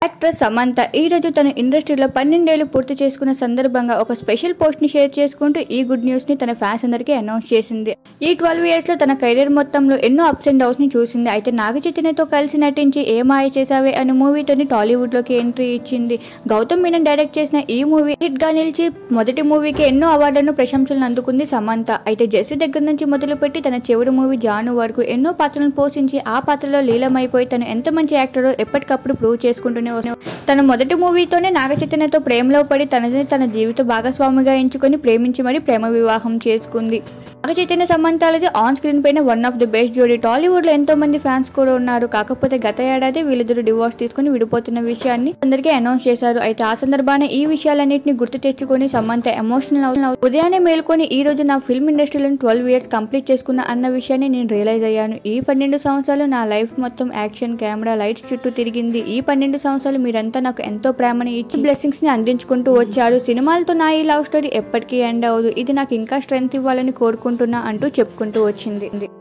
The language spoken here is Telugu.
యాక్ట్రెస్ సమంత ఈ రోజు తన ఇండస్ట్రీలో పన్నెండేళ్లు పూర్తి చేసుకున్న సందర్భంగా ఒక స్పెషల్ పోస్ట్ ని షేర్ చేసుకుంటూ ఈ గుడ్ న్యూస్ ని తన ఫ్యాన్స్ అందరికీ అనౌన్స్ చేసింది ఈ ట్వెల్వ్ ఇయర్స్ లో తన కెరీర్ మొత్తంలో ఎన్నో అప్స్ అండ్ డౌన్స్ ని చూసింది అయితే నాగ చైతన్యతో కలిసి నటించి ఏ మాయ చేసావే అనే మూవీతోని టాలీవుడ్ లోకి ఎంట్రీ ఇచ్చింది గౌతమ్ మీనన్ డైరెక్ట్ చేసిన ఈ మూవీ హిట్ గా నిలిచి మొదటి మూవీకి ఎన్నో అవార్డులను ప్రశంసలను అందుకుంది సమంత అయితే జెస్సీ దగ్గర నుంచి మొదలుపెట్టి తన చివరి మూవీ జాను వరకు ఎన్నో పాత్రలను పోషించి ఆ పాత్రలో లీలమైపోయి తను ఎంత మంచి యాక్టరో ఎప్పటికప్పుడు ప్రూవ్ చేసుకుంటూనే వస్తున్నారు. తన మొదటి మూవీతోనే నాగ చైతన్యతో ప్రేమలో పడి తనని తన జీవిత భాగస్వామిగా ఎంచుకొని ప్రేమించి మరి ప్రేమ వివాహం చేసుకుంది నాగ చైతన్య సమంతాలది ఆన్ స్క్రీన్ పైన వన్ ఆఫ్ ది బెస్ట్ జోడీ టాలీవుడ్ లో ఎంతో మంది ఫ్యాన్స్ కూడా ఉన్నారు కాకపోతే గత ఏడాది వీళ్ళిద్దరు డివోర్స్ తీసుకుని విడిపోతున్న విషయాన్ని అందరికీ అనౌన్స్ చేశారు అయితే ఆ సందర్భాన ఈ విషయాలన్నింటినీ గుర్తు తెచ్చుకొని సమంత ఎమోషనల్ అవు ఉదయాన్నే మేల్కొని ఈ రోజు నా ఫిల్మ్ ఇండస్ట్రీలో ట్వెల్వ్ ఇయర్స్ కంప్లీట్ చేసుకున్న అన్న విషయాన్ని నేను రియలైజ్ అయ్యాను ఈ పన్నెండు సంవత్సరాలు నా లైఫ్ మొత్తం యాక్షన్ కెమెరా లైట్స్ చుట్టూ తిరిగింది ఈ పన్నెండు సంవత్సరాలు మీరంతా నాకు ఎంతో ప్రేమని ఇచ్చి బ్లెస్సింగ్స్ ని అందించుకుంటూ వచ్చారు సినిమాలతో నా ఈ లవ్ స్టోరీ ఎప్పటికీ ఎండ్ అవ్వదు ఇది నాకు ఇంకా స్ట్రెంగ్త్ ఇవ్వాలని కోరుకుంటున్నా అంటూ చెప్పుకుంటూ వచ్చింది